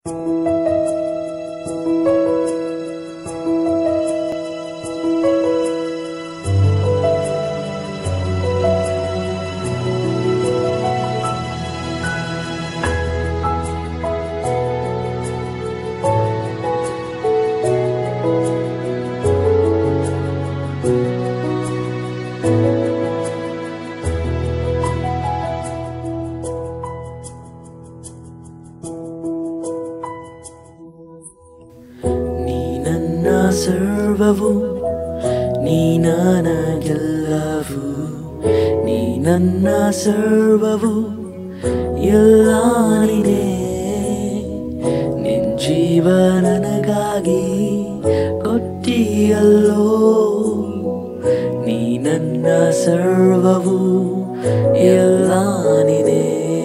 ನೀ ನನ್ನ ಸರ್ವವು ನೀ ನನಗೆಲ್ಲವು ನೀ ನನ್ನ ಸರ್ವವು ಎಲ್ಲ ನೀನೇ ನಿನ್ ಜೀವ ನನಗಾಗಿ ಕೊಟ್ಟಿಯಲ್ಲೋ ನೀ ನನ್ನ ಸರ್ವವು ಎಲ್ಲ ನೀನೇ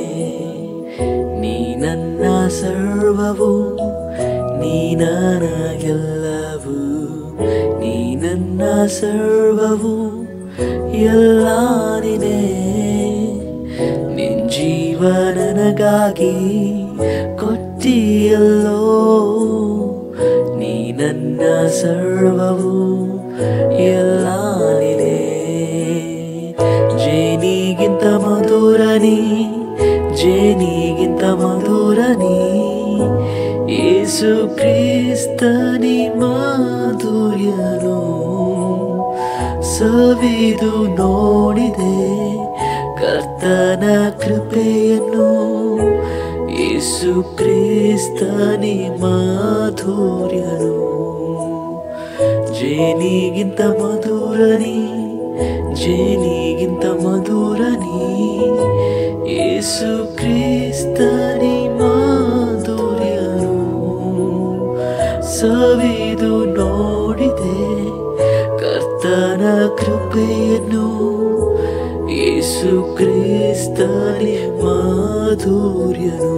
ನೀ ನನ್ನ ಸರ್ವವು ನೀ ನನಗೆಲ್ಲವು ನೀ ನನ್ನ ಸರ್ವವು ಎಲ್ಲ ನೀನೇ ನಿನ್ ಜೀವ ನನಗಾಗಿ ಕೊಟ್ಟಿಯಲ್ಲೋ ನೀ ನನ್ನ ಸರ್ವವು ಎಲ್ಲ ನೀನೇ ಜೇನಿಗಿಂತ ಮಧುರ ನೀ ಜೇನಿಗಿಂತ ಮಧುರ ನೀ ಯೇಸು ಕ್ರಿಸ್ತನಿ ಮಾಧುರ್ಯನು ಸವಿದು ನೋಡಿದೆ ಕರ್ತನ ಕೃಪೆಯನ್ನು ಯೇಸು ಕ್ರಿಸ್ತನಿ ಮಾಧುರ್ಯನು ಜೇನಿಗಿಂತ ಮಧುರನಿ ಜೇನಿಗಿಂತ ಮಧುರನಿ ಯೇಸು ಕ್ರಿಸ್ತನಿ ಮಾಧುರ್ಯನು ಸವಿದು ನೋಡಿದೆ ಕರ್ತನ ಕೃಪೆಯನ್ನು ಯೇಸು ಕ್ರಿಸ್ತನಿ ಮಾಧುರ್ಯನು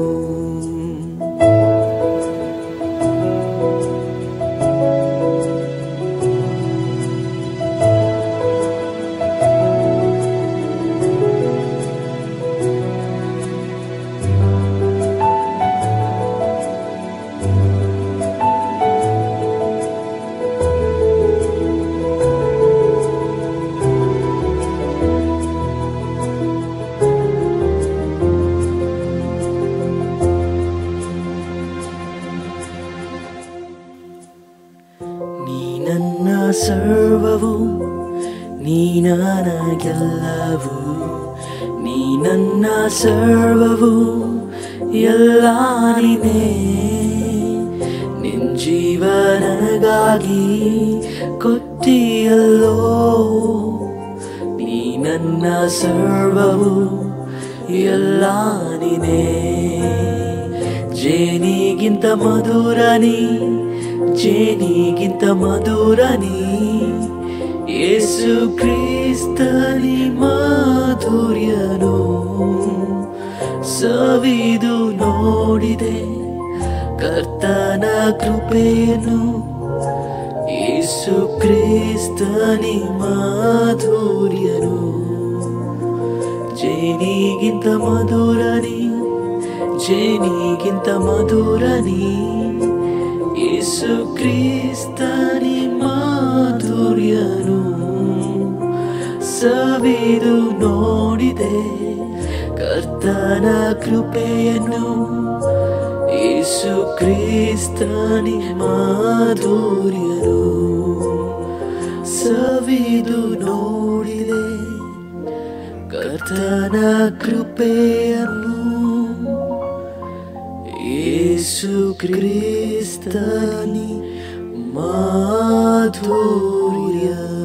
ನೀ ನನ್ನ ಸರ್ವವು ನೀ ನನಗೆಲ್ಲವು ನೀ ನನ್ನ ಸರ್ವವು ಎಲ್ಲ ನೀನೇ ನಿನ್ ಜೀವ ನನಗಾಗಿ ಕೊಟ್ಟಿಯಲ್ಲೋ ನೀ ನನ್ನ ಸರ್ವವು ಎಲ್ಲ ನೀನೇ ಜೇನಿಗಿಂತ ಮಧುರ ನೀ ಜೇನಿಗಿಂತ ಮಧುರ ನೀ ಯೇಸು ಕ್ರಿಸ್ತನಿ ಮಾಧುರ್ಯನು ಸವಿದು ನೋಡಿದೆ ಕರ್ತನ ಕೃಪೆಯನ್ನು ಯೇಸು ಕ್ರಿಸ್ತನಿ ಮಾಧುರ್ಯನು ಜೇನಿಗಿಂತ ಮಧುರನಿ ಜೇನಿಗಿಂತ ಮಧುರನಿ ಯೇಸು ಕ್ರಿಸ್ತನಿ ಮಾಧುರ್ಯನು ಸವಿದು ನೋಡಿದೆ ಕರ್ತನ ಕೃಪೆಯನ್ನು ಯೇಸು ಕ್ರಿಸ್ತನಿ ಮಾಧುರ್ಯನು ಸವಿದು ನೋಡಿದೆ ಕರ್ತನ ಕೃಪೆಯನ್ನು ಯೇಸು ಕ್ರಿಸ್ತನಿ ಮಾಧುರ್ಯ